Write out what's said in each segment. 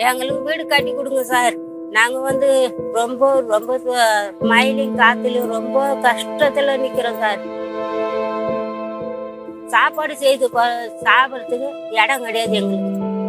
எங்களுக்கு வீடு கட்டி கொடுங்க சார் நாங்க வந்து ரொம்ப ரொம்ப சு- மழையிலும் காத்துலயும் ரொம்ப கஷ்டத்துல நிக்கிறோம் சார் சாப்பாடு செய்து கொ- சாப்பிடறதுக்கு இடம் கிடையாது எங்களுக்கு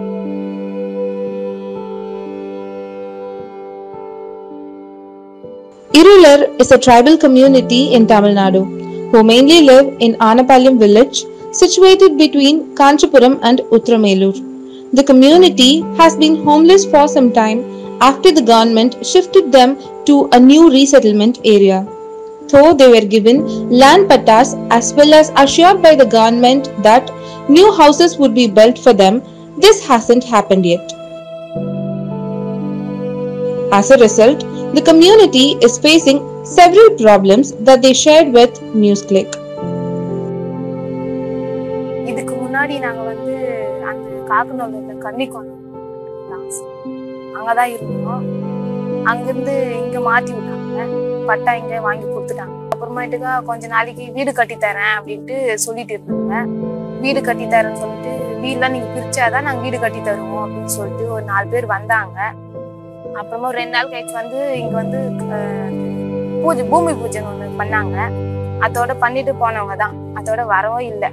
Irular is a tribal community in Tamil Nadu who mainly live in Anapalyam village situated between Kanchipuram and Utramelur. The community has been homeless for some time after the government shifted them to a new resettlement area. Though they were given land pattas as well as assured by the government that new houses would be built for them, this hasn't happened yet. As a result, the community is facing several problems that they shared with NewsClick. இதுக்கு முன்னாடி நாங்க வந்து அந்த காக்கநல்லூர்ல கன்னிக்கோணம் அங்கதான் இருந்தோம் அங்கிருந்து இங்க மாத்தி விட்டாங்க பட்டா இங்க வாங்கி கொடுத்துட்டாங்க அப்புறமேட்டுக்கா கொஞ்ச நாளைக்கு வீடு கட்டி தரேன் அப்படின்ட்டு சொல்லிட்டு இருந்தாங்க வீடு கட்டி தரேன்னு சொல்லிட்டு வீடுலாம் நீங்க பிரிச்சாதான் நாங்க வீடு கட்டி தருவோம் அப்படின்னு சொல்லிட்டு ஒரு நாலு பேர் வந்தாங்க அப்புறமா ஒரு ரெண்டு நாள் கழிச்சு வந்து இங்க வந்து அஹ், பூஜை பூமி பூஜைன்னு ஒண்ணு பண்ணாங்க அதோட பண்ணிட்டு போனவங்க தான் அதோட வரவும் இல்லை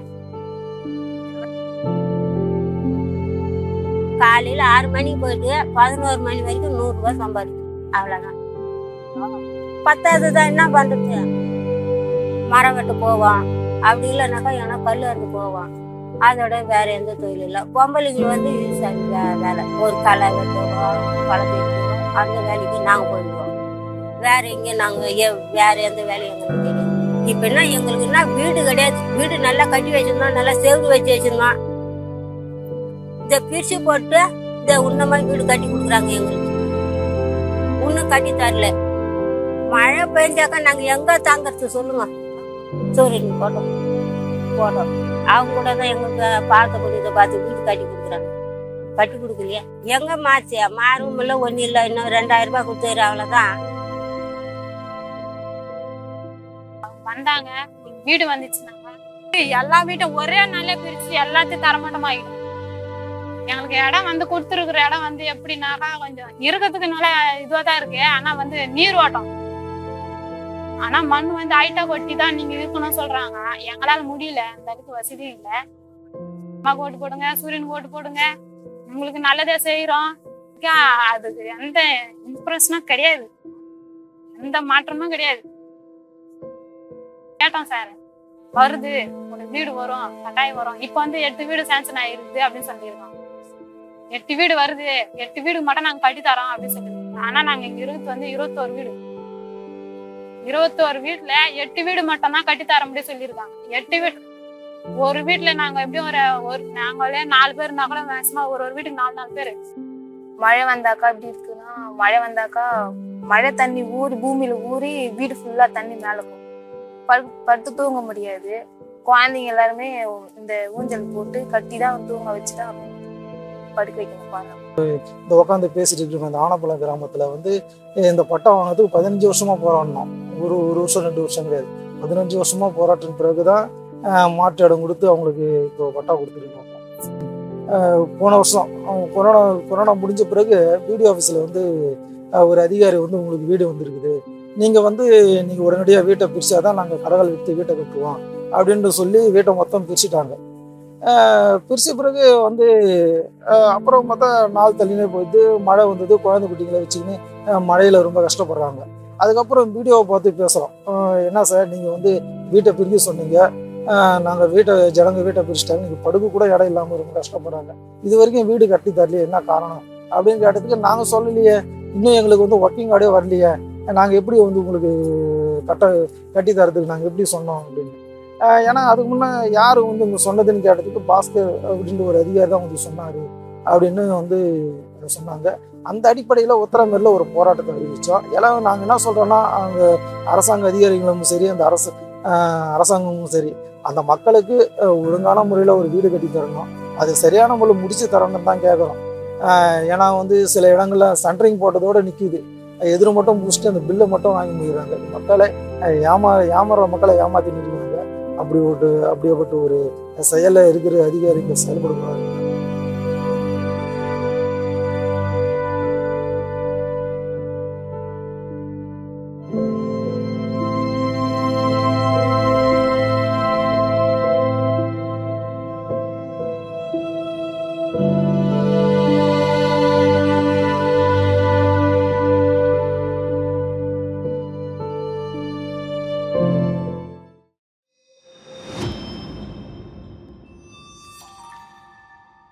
காலையில ஆறு மணிக்கு போயிட்டு பதினோரு மணி வரைக்கும் நூறு ரூபாய் சம்பாதிக்கும் அவ்வளவுதான் பத்தாவது தான் என்ன பண்றது மரம் வெட்ட போவோம் அப்படி இல்லைனாக்கா ஏன்னா கல் அறுந்து போவோம் அதோட வேற எந்த தொழில் இல்லை பொம்பளைங்க வந்து சரி வே- வேலை ஒரு களை வெட்டுவோம் பழத்தை வெட்டுவோம் அந்த வேலைக்கு நாங்க போயிடுவோம் வேற எங்க நாங்க எ- வேற எந்த வேலையும் எங்களுக்கு தெரியாது இப்ப என்ன எங்களுக்கு என்ன வீடு கிடையாது வீடு நல்லா கட்டி வச்சிருந்தோம் நல்லா செவுரு வச்சு வச்சிருந்தோம் இதை பிரிச்சு போட்டு இந்த உன்ன மாதிரி வீடு கட்டி கொடுக்குறாங்க எங்களுக்கு இன்னும் கட்டி தரல மழை பெஞ்சாக்கா நாங்க எங்க தாங்கறது சொல்லுங்க சூரியன் போட்டோம் போட்டோம் அவங்க கூட தான் எங்களுக்கு பார்த்தபடி இதை பார்த்து வீடு கட்டி கொடுக்குறாங்க கட்டி கொடுக்கலையா எங்க மாச்சு மாறும் இல்லை ஒன்றும் இல்லை இன்னும் ரெண்டாயிரம் ரூபாய் கொடுத்துரு அவ்வளோதான் வந்தாங்க வீடு வந்துச்சுனாங்க எல்லா வீட்டும் ஒரே நாளே பிரிச்சு எல்லாத்தையும் தரமாட்டமாயிடும் எங்களுக்கு இடம் வந்து கொடுத்துருக்குற இடம் வந்து எப்படின்னாக்கா கொஞ்சம் இருக்கிறதுக்கு நல்ல இதுவா தான் இருக்கு ஆனா வந்து நீர் ஓட்டம் ஆனா மண் வந்து ஐட்டா கொட்டி தான் நீங்க இருக்கணும்னு சொல்றாங்க எங்களால முடியல அந்த அளவுக்கு வசதி இல்ல அம்மாக்கு ஓட்டு போடுங்க சூரியனுக்கு ஓட்டு போடுங்க உங்களுக்கு நல்லதே செய்யறோம் அதுக்கு எந்த இம்ப்ரெஷனும் கிடையாது எந்த மாற்றமும் கிடையாது கேட்டோம் சார் வருது ஒரு வீடு வரும் கட்டாயம் வரும் இப்ப வந்து எட்டு வீடு சாங்ஷன் ஆயிருக்குது அப்படின்னு சொல்லியிருக்கோம் எட்டு வீடு வருது எட்டு வீடு மட்டும் நாங்க கட்டி தரோம் அப்படின்னு சொல்லியிருக்கோம் ஆனா நாங்க இங்க இருக்கிறது வந்து இருபத்தோரு வீடு இருபத்தோரு வீட்டுல எட்டு வீடு மட்டும் தான் கட்டி தர முடியும் சொல்லியிருக்காங்க எட்டு வீடு ஒரு வீட்டுல நாங்க எப்படியும் ஒரு ஒரு நாங்களே நாலு பேர் இருந்தா கூட மேக்சிமம் ஒரு ஒரு வீட்டுக்கு நாலு நாலு பேர் மழை வந்தாக்கா எப்படி இருக்குன்னா மழை வந்தாக்கா மழை தண்ணி ஊறி பூமியில ஊறி வீடு ஃபுல்லா தண்ணி மேல போகும் படு- படுத்து தூங்க முடியாது குழந்தைங்க எல்லாருமே இந்த ஊஞ்சல் போட்டு கட்டி தான் தூங்க வச்சு தான் படுக்க வைக்கணும் பாருங்க இந்த உட்காந்து பேசிட்டு இருக்கோம் இந்த ஆனப்பழம் கிராமத்துல வந்து அஹ் இந்த பட்டம் வாங்கினதுக்கு பதினஞ்சு வருஷமா போராடினோம் ஒரு ஒரு வருஷம் ரெண்டு வருஷம் கிடையாது பதினஞ்சு வருஷமா போராட்டின பிறகுதான் அஹ் மாற்று இடம் கொடுத்து அவங்களுக்கு இப்போ பட்டா கொடுத்துருக்கோம் அஹ் போன வருஷம் அவங்க கொரோனா கொரோனா முடிஞ்ச பிறகு பிடிஓ ஆஃபீஸில் வந்து அஹ் ஒரு அதிகாரி வந்து உங்களுக்கு வீடு வந்திருக்குது நீங்கள் வந்து நீங்கள் உடனடியாக வீட்டை பிரிச்சாதான் நாங்கள் கடவுள் விற்று வீட்டை கட்டுவோம் அப்படின்ட்டு சொல்லி வீட்டை மொத்தம் பிரிச்சுட்டாங்க அஹ் பிரிச்ச பிறகு வந்து அஹ் அப்புறம் பார்த்தா நாள் தள்ளினே போயிட்டு மழை வந்தது குழந்தை குட்டிங்களை வச்சுக்கின்னு அஹ் மழையில ரொம்ப கஷ்டப்படுறாங்க அதுக்கப்புறம் வீடியோவை பார்த்து பேசுகிறோம் என்ன சார் நீங்கள் வந்து வீட்டை பிரிக்க சொன்னீங்க நாங்கள் வீட்டை ஜனங்க வீட்டை பிரிச்சிட்டாங்க நீங்கள் படுக்க கூட இடம் இல்லாமல் ரொம்ப கஷ்டப்படுறாங்க இது வரைக்கும் வீடு கட்டி தரலையே என்ன காரணம் அப்படின்னு கேட்டதுக்கு நாங்கள் சொல்லலையே இன்னும் எங்களுக்கு வந்து ஒர்க்கிங் ஆடே வரலையே நாங்கள் எப்படி வந்து உங்களுக்கு கட்ட கட்டி தரதுக்கு நாங்கள் எப்படி சொன்னோம் அப்படின்னு அஹ் ஏன்னா அதுக்கு முன்னே யார் வந்து இங்கே சொன்னதுன்னு கேட்டதுக்கு பாஸ்கர் அப்படின்ற ஒரு அதிகாரி தான் வந்து சொன்னார் அப்படின்னு வந்து சொன்னாங்க அந்த அடிப்படையில் உத்தரமேரில் ஒரு போராட்டத்தை அறிவித்தோம் எல்லாம் நாங்கள் என்ன சொல்கிறோன்னா அங்கே அரசாங்க அதிகாரிகளும் சரி அந்த அரசு அஹ் அரசாங்கமும் சரி அந்த மக்களுக்கு அஹ் ஒழுங்கான முறையில் ஒரு வீடு கட்டி தரணும் அது சரியான முறையில் முடிச்சு தரணும்னு தான் கேட்குறோம் ஏன்னா வந்து சில இடங்கள்ல சென்ட்ரிங் போட்டதோடு நிற்கிது எதிர் மட்டும் முடிச்சுட்டு அந்த பில்லை மட்டும் வாங்கி முடிக்கிறாங்க மக்களை அஹ் ஏமா ஏமாற மக்களை ஏமாற்றி நிற்கிறாங்க அப்படி ஒரு அப்படியேப்பட்ட ஒரு செயலில் இருக்கிற அதிகாரிகள் செயல்படக்கூடாது